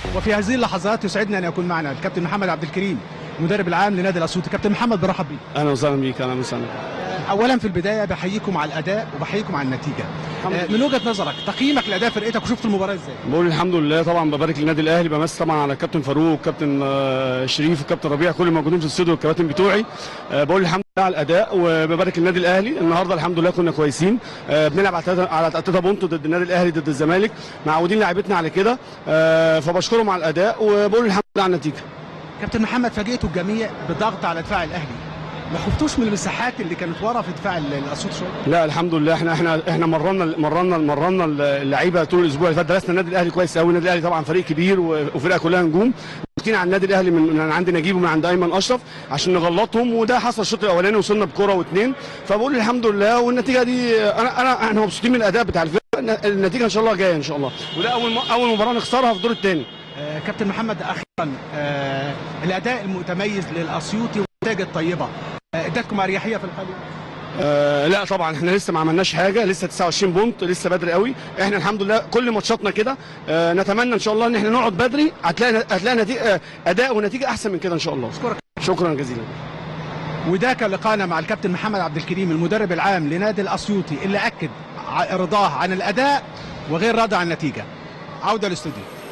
وفي هذه اللحظات يسعدنا ان يكون معنا الكابتن محمد عبد الكريم المدرب العام لنادي الاسيوطي كابتن محمد برحب بيك اهلا وسهلا بيك اهلا وسهلا اولا في البدايه بحييكم على الاداء وبحييكم على النتيجه الحمد آه، من وجهه نظرك تقييمك لاداء فرقتك وشفت المباراه ازاي بقول الحمد لله طبعا ببارك للنادي الاهلي بمس طبعا على الكابتن فاروق والكابتن آه، شريف والكابتن ربيع كل الموجودين في الاستوديو والكباتن بتوعي آه، بقول الحمد لله على الاداء وببارك للنادي الاهلي النهارده الحمد لله كنا كويسين آه، بنلعب على تلاتة- على تلاته بونت ضد النادي الاهلي ضد الزمالك معودين لعيبتنا على كده آه، فبشكرهم على الاداء وبقول الحمد لله على النتيجه كابتن محمد فاجئتوا الجميع بضغط على دفاع الاهلي ما خفتوش من المساحات اللي كانت ورا في دفاع ال- الاسيوط شويه لا الحمد لله احنا احنا احنا مرنا مرنا مرنا اللعيبه طول الاسبوع اللي فات درسنا النادي الاهلي كويس قوي النادي الاهلي طبعا فريق كبير و- وفرقه كلها نجوم واخدين على النادي الاهلي من من عند نجيب ومن عند ايمن اشرف عشان نغلطهم وده حصل الشوط الاولاني وصلنا بكره واثنين فبقول الحمد لله والنتيجه دي انا انا احنا مبسوطين من الاداء بتاع الفرقه النتيجه ان شاء الله جايه ان شاء الله وده اول م- اول مباراه نخسرها في الدور الثاني آه، كابتن محمد اخيرا آه، الاداء المتميز للاسيوطي والنتائج الطيبه آه، ادتكم اريحيه في الحل آه لا طبعا احنا لسه ما عملناش حاجه لسه 29 بونت لسه بدري قوي احنا الحمد لله كل ماتشاتنا كده آه نتمنى ان شاء الله ان احنا نقعد بدري هتلاقي هتلاقي نتيجه آه اداء ونتيجه احسن من كده ان شاء الله أشكرك. شكرا جزيلا وده كان لقاءنا مع الكابتن محمد عبد الكريم المدرب العام لنادي الاسيوطي اللي اكد ع- رضاه عن الاداء وغير راضي عن النتيجه عوده للاستوديو